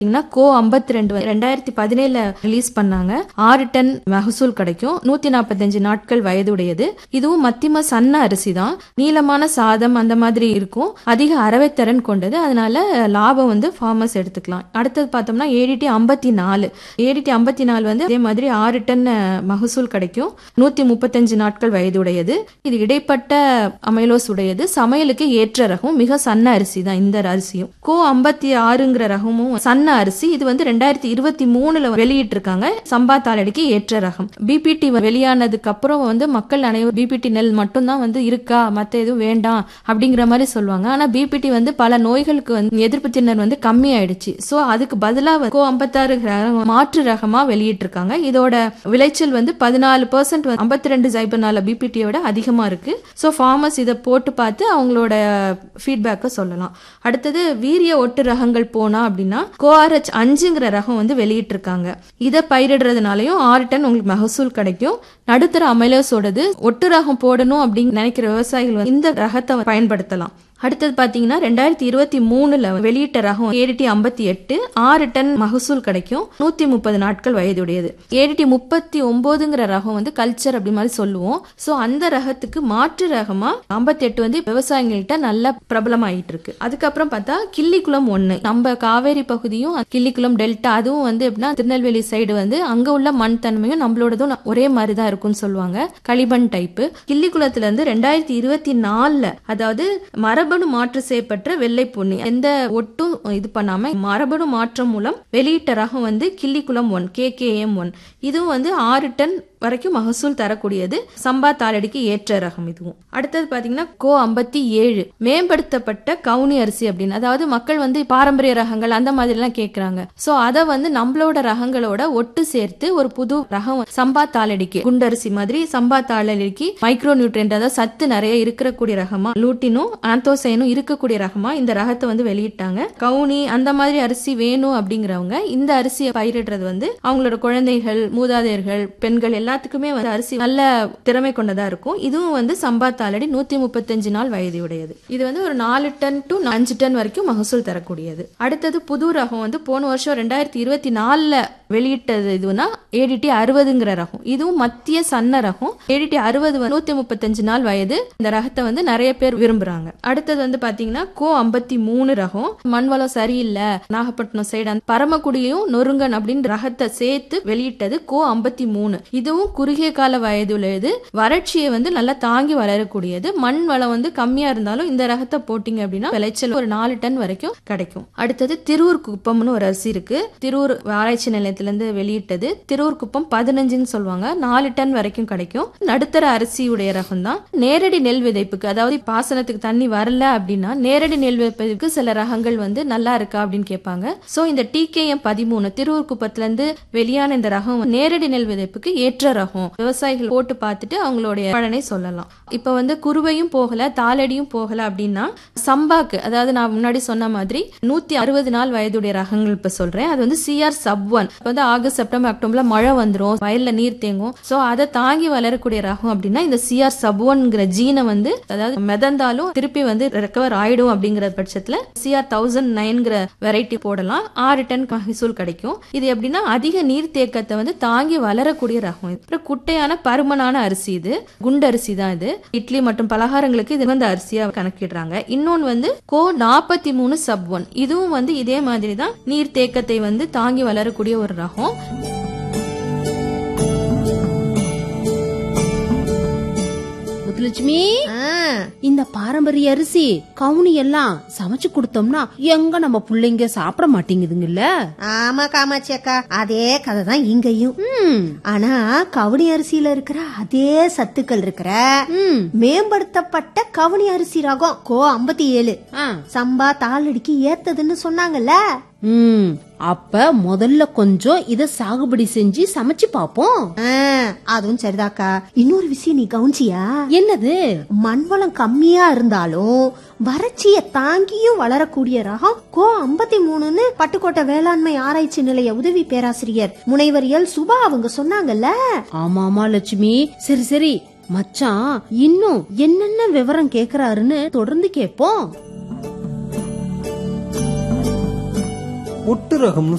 பாத்தீங்கன்னா கோ ஐம்பத்தி ரெண்டு ரெண்டாயிரத்தி பதினேழுல ரிலீஸ் பண்ணாங்க ஆறு டன் மகசூல் கிடைக்கும் நூத்தி நாற்பத்தஞ்சு நாட்கள் வயதுடையது இதுவும் மத்திம சன்ன அரிசி தான் நீளமான சாதம் அந்த மாதிரி இருக்கும் அதிக அரவைத்திறன் கொண்டது அதனால லாபம் வந்து ஃபார்மர்ஸ் எடுத்துக்கலாம் அடுத்தது பார்த்தோம்னா ஏடிடி ஐம்பத்தி நாலு ஏடிடி ஐம்பத்தி நாலு வந்து அதே மாதிரி ஆறு டன் அஹ், மகசூல் கிடைக்கும் நூத்தி முப்பத்தஞ்சு நாட்கள் வயதுடையது இது இடைப்பட்ட அமைலோஸ் உடையது சமையலுக்கு ஏற்ற ரகம் மிக சன்ன அரிசி தான் இந்த அரிசியும் கோ ஐம்பத்தி ஆறுங்கிற ரகமும் சன்ன அரிசி இது வந்து ரெண்டாயிரத்தி இருபத்தி மூணுல வெளியிட்டு இருக்காங்க சம்பா தாளடிக்கு ஏற்ற ரகம் பிபிடி வெளியானதுக்கு அப்புறம் வந்து மக்கள் அனைவரும் பிபிடி நெல் மட்டும்தான் வந்து இருக்கா மத்த எதுவும் வேண்டாம் அப்படிங்கிற மாதிரி சொல்லுவாங்க ஆனா பிபிடி வந்து பல நோய்களுக்கு வந்து எதிர்ப்பு திறன் வந்து கம்மி ஆயிடுச்சு சோ அதுக்கு பதிலா வந்து கோ ஐம்பத்தாறு மாற்று ரகமா வெளியிட்டு இருக்காங்க இதோட விளைச்சல் வந்து பதினாலு பர்சன்ட் ஐம்பத்தி ரெண்டு ஜைபர்னால பிபிடியை விட அதிகமா இருக்கு ஸோ ஃபார்மர்ஸ் இதை போட்டு பார்த்து அவங்களோட ஃபீட்பேக்கை சொல்லலாம் அடுத்தது வீரிய ஒட்டு ரகங்கள் போனா அப்படின்னா கோஆர்ஹெச் அஞ்சுங்கிற ரகம் வந்து வெளியிட்டிருக்காங்க இதை பயிரிடுறதுனாலையும் ஆறு டன் உங்களுக்கு மகசூல் கிடைக்கும் நடுத்தர அமைலோஸோடது ஒட்டு ரகம் போடணும் அப்படின்னு நினைக்கிற விவசாயிகள் வந்து இந்த ரகத்தை பயன்படுத்தலாம் அடுத்தது பாத்தீங்கன்னா ரெண்டாயிரத்தி இருபத்தி மூணுல வெளியிட்ட ரகம் ஏடிடி ஐம்பத்தி எட்டு ஆறு டன் மகசூல் கிடைக்கும் நூத்தி முப்பது நாட்கள் வயதுடையது ஏடிடி முப்பத்தி ஒன்பதுங்கிற ரகம் வந்து கல்ச்சர் அப்படி மாதிரி சொல்லுவோம் சோ அந்த ரகத்துக்கு மாற்று ரகமா ஐம்பத்தி எட்டு வந்து விவசாயிகள்கிட்ட நல்ல பிரபலமாயிட்டு இருக்கு அதுக்கப்புறம் பார்த்தா கிள்ளிக்குளம் ஒண்ணு நம்ம காவேரி பகுதியும் கிள்ளிக்குளம் டெல்டா அதுவும் வந்து எப்படின்னா திருநெல்வேலி சைடு வந்து அங்க உள்ள மண் தன்மையும் நம்மளோடதும் ஒரே மாதிரி தான் இருக்கும்னு சொல்லுவாங்க களிமண் டைப்பு கிள்ளிக்குளத்துல இருந்து ரெண்டாயிரத்தி இருபத்தி நாலுல அதாவது மரபணு மாற்று செய்யப்பட்ட வெள்ளை பொன்னி எந்த ஒட்டும் இது பண்ணாம மரபணு மாற்றம் மூலம் வெளியிட்ட ரகம் வந்து Killikulam one K K M one இதுவும் வந்து ஆறு டன் வரைக்கும் மகசூல் தரக்கூடியது சம்பா தாளடிக்கு ஏற்ற ரகம் இதுவும் அடுத்தது பாத்தீங்கன்னா கோ ஐம்பத்தி ஏழு மேம்படுத்தப்பட்ட கவுனி அரிசி அப்படின்னு அதாவது மக்கள் வந்து பாரம்பரிய ரகங்கள் அந்த மாதிரி எல்லாம் கேக்குறாங்க சோ அதை வந்து நம்மளோட ரகங்களோட ஒட்டு சேர்த்து ஒரு புது ரகம் சம்பா தாளடிக்கு குண்டரிசி மாதிரி சம்பா தாளடிக்கு மைக்ரோ நியூட்ரியன்ட் அதாவது சத்து நிறைய இருக்கக்கூடிய ரகமா லூட்டினும் ஆந்தோசைனும் இருக்கக்கூடிய ரகமா இந்த ரகத்தை வந்து வெளியிட்டாங்க கவுனி அந்த மாதிரி அரிசி வேணும் அப்படிங்கிறவங்க இந்த அரிசியை பயிரிடுறது வந்து அவங்களோட குழந்தைகள் மூதாதையர்கள் பெண்கள் எல்லாத்துக்குமே வந்து அரிசி நல்ல திறமை கொண்டதா இருக்கும் இதுவும் வந்து சம்பா தாளடி நூத்தி முப்பத்தஞ்சு நாள் வயதுடையது இது வந்து ஒரு நாலு டன் டு அஞ்சு டன் வரைக்கும் மகசூல் தரக்கூடியது அடுத்தது புது ரகம் வந்து போன வருஷம் ரெண்டாயிரத்தி இருபத்தி நாலுல வெளியிட்டது இதுனா ஏடிடி அறுபதுங்கிற ரகம் இதுவும் மத்திய சன்ன ரகம் ஏடிடி அறுபது நூத்தி முப்பத்தஞ்சு நாள் வயது இந்த ரகத்தை வந்து நிறைய பேர் விரும்புறாங்க அடுத்தது வந்து பாத்தீங்கன்னா கோ ஐம்பத்தி மூணு ரகம் மண் வளம் சரியில்லை நாகப்பட்டினம் சைடு அந்த பரமக்குடியும் நொறுங்கன் அப்படின்னு ரகத்தை சேர்த்து வெளியிட்டது கோ ஐம்பத்தி மூணு இதுவும் குறுகிய கால வயதுள்ளது வறட்சியை வந்து நல்லா தாங்கி வளரக்கூடியது மண் வளம் வந்து கம்மியா இருந்தாலும் இந்த ரகத்தை போட்டீங்க அப்படின்னா விளைச்சல் ஒரு நாலு டன் வரைக்கும் கிடைக்கும் அடுத்தது திருவூர் குப்பம்னு ஒரு அரிசி இருக்கு திருவூர் ஆராய்ச்சி நிலையத்துல இருந்து வெளியிட்டது திருவூர் குப்பம் பதினஞ்சுன்னு சொல்லுவாங்க நாலு டன் வரைக்கும் கிடைக்கும் நடுத்தர அரிசியுடைய ரகம் தான் நேரடி நெல் விதைப்புக்கு அதாவது பாசனத்துக்கு தண்ணி வரல அப்படின்னா நேரடி நெல் விதைப்புக்கு சில ரகங்கள் வந்து நல்லா இருக்கா அப்படின்னு கேட்பாங்க சோ இந்த டிகேஎம் பதிமூணு திருவூர் குப்பத்துல இருந்து வெளியான இந்த ரகம் நேரடி நெல் விதைப்புக்கு ஏற்ற ரகம் விவசாயிகள் போட்டு பார்த்துட்டு அவங்களுடைய பலனை சொல்லலாம் இப்ப வந்து குருவையும் போகல தாளடியும் போகல அப்படின்னா சம்பாக்கு அதாவது நான் முன்னாடி சொன்ன மாதிரி நூத்தி அறுபது நாள் வயதுடைய ரகங்கள் இப்ப சொல்றேன் அது வந்து சிஆர் சப் ஒன் இப்ப வந்து ஆகஸ்ட் செப்டம்பர் அக்டோபர்ல மழை வந்துரும் வயல்ல நீர் தேங்கும் சோ அதை தாங்கி வளரக்கூடிய ரகம் அப்படின்னா இந்த சிஆர் சப் ஒன்ங்கிற ஜீனை வந்து அதாவது மிதந்தாலும் திருப்பி வந்து ரெக்கவர் ஆயிடும் அப்படிங்கிற பட்சத்துல சிஆர் தௌசண்ட் நைன்கிற வெரைட்டி போடலாம் ஆறு டன் மகசூல் கிடைக்கும் இது எப்படின்னா அதிக நீர் தேக்கத்தை வந்து தாங்கி வளரக்கூடிய ரகம் அப்புறம் குட்டையான பருமனான அரிசி இது குண்டு அரிசி தான் இது இட்லி மற்றும் பலகாரங்களுக்கு இது வந்து அரிசியா கணக்கிடுறாங்க இன்னொன்னு வந்து கோ நாற்பத்தி மூணு சப் ஒன் இதுவும் வந்து இதே மாதிரி தான் நீர் தேக்கத்தை வந்து தாங்கி வளரக்கூடிய ஒரு ரகம் முத்துலட்சுமி ஆ, இந்த பாரம்பரிய அரிசி கவுனி எல்லாம் சமைச்சு கொடுத்தோம்னா எங்க நம்ம புள்ளைங்க சாப்பிட மாட்டேங்குதுங்கல்ல ஆமா காமாட்சி அக்கா அதே கதை தான் இங்கேயும் ம், ஆனா கவுனி அரிசியில இருக்கிற அதே சத்துக்கள் இருக்கிற ம், மேம்படுத்தப்பட்ட கவுனி அரிசி ரகம் கோ ஐம்பத்தி ஏழு ஆ, சம்பா தாளடிக்கு ஏத்ததுன்னு சொன்னாங்கல்ல ம். அப்ப முதல்ல கொஞ்சம் இத சாகுபடி செஞ்சு சமைச்சு பாப்போம் ஆ, அதுவும் சரிதாக்கா இன்னொரு விஷயம் நீ கவனிச்சியா என்னது மண்வளம் கம்மியா இருந்தாலும் வறட்சிய தாங்கியும் வளரக்கூடிய ரகம் கோ ஐம்பத்தி மூணுன்னு பட்டுக்கோட்டை வேளாண்மை ஆராய்ச்சி நிலைய உதவி பேராசிரியர் முனைவர் எல் சுபா அவங்க சொன்னாங்கல்ல ஆமா ஆமா லட்சுமி சரி சரி மச்சான் இன்னும் என்னென்ன விவரம் கேக்குறாருன்னு தொடர்ந்து கேப்போம் ஒட்டு ரகம்னு